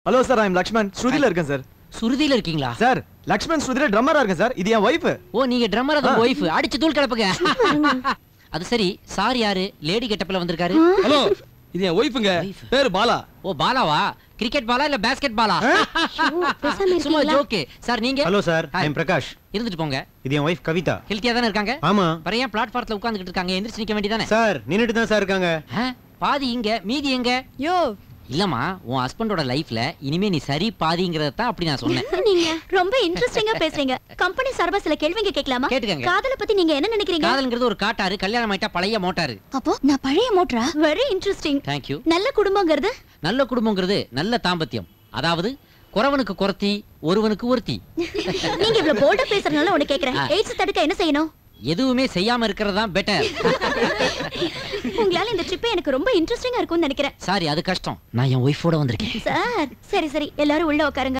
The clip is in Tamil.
ஹலோ சார் ஐம் லக்ஷ்மண் ஸ்ருதில இருக்கேன் சார் சுருதியில இருக்கீங்களா சார் லக்ஷ்மண் ஸ்ருதில ட்ரம்மரா இருக்கேன் சார் இது என் ஒய்ஃப் ஓ நீங்க ட்ரம்மர் அது ஆ. ஒய்ஃப் அடிச்சு தூள் கிளப்புங்க அது சரி சார் யாரு லேடி கெட்டப்ல வந்திருக்காரு ஹலோ இது என் ஒய்ஃபுங்க Wife. பேரு பாலா ஓ பாலாவா கிரிக்கெட் பாலா இல்ல பேஸ்கெட் பாலா பேசாம சும்மா இருக்கீங்களா ஜோக்கு சார் நீங்க hello sir Hi. I'm Prakash இருந்துட்டு போங்க இது என் ஒய்ஃப் கவிதா ஹெல்த்தியா தானே இருக்காங்க ஆமா அப்புறம் ஏன் பிளாட்ஃபாரத்துல உட்கார்ந்துட்டு இருக்காங்க எந்திரிச்சு நிக்க வேண்டியதானே சார் நின்னுட்டு தான் சார் இருக்காங்க பாதி இங்க மீதி எங்க யோ இல்லம்மா உன் ஹஸ்பண்டோட லைஃப்ல இனிமே நீ சரி பாதிங்கறத தான் அப்படி நான் சொன்னேன் நீங்க ரொம்ப இன்ட்ரெஸ்டிங்கா பேசுறீங்க கம்பெனி சார்பா சில கேள்விங்க கேட்கலாமா கேட்டுக்கங்க. காதல பத்தி நீங்க என்ன நினைக்கிறீங்க காதல்ங்கிறது ஒரு காட்டாரு கல்யாணம் ஆயிட்டா பழைய மோட்டாரு அப்போ நான் பழைய மோட்டரா வெரி இன்ட்ரெஸ்டிங் தேங்க்யூ நல்ல குடும்பங்கிறது நல்ல குடும்பங்கிறது நல்ல தாம்பத்தியம் அதாவது குறவனுக்கு குறத்தி ஒருவனுக்கு ஒருத்தி நீங்க இவ்வளவு போல்டா பேசுறதுனால ஒண்ணு கேக்குறேன் ஆ. எய்ட்ஸ் தடுக்க என்ன செய்யணும் எதுவுமே செய்யாம இருக்கிறது தான் பெட்டர் உங்களால இந்த ட்ரிப் எனக்கு ரொம்ப இன்ட்ரெஸ்டிங்கா இருக்கும்னு நினைக்கிறேன் சாரி அது கஷ்டம் நான் என் ஒய்ஃபோட வந்திருக்கேன் சார் சரி சரி எல்லாரும் உள்ள உட்காருங்க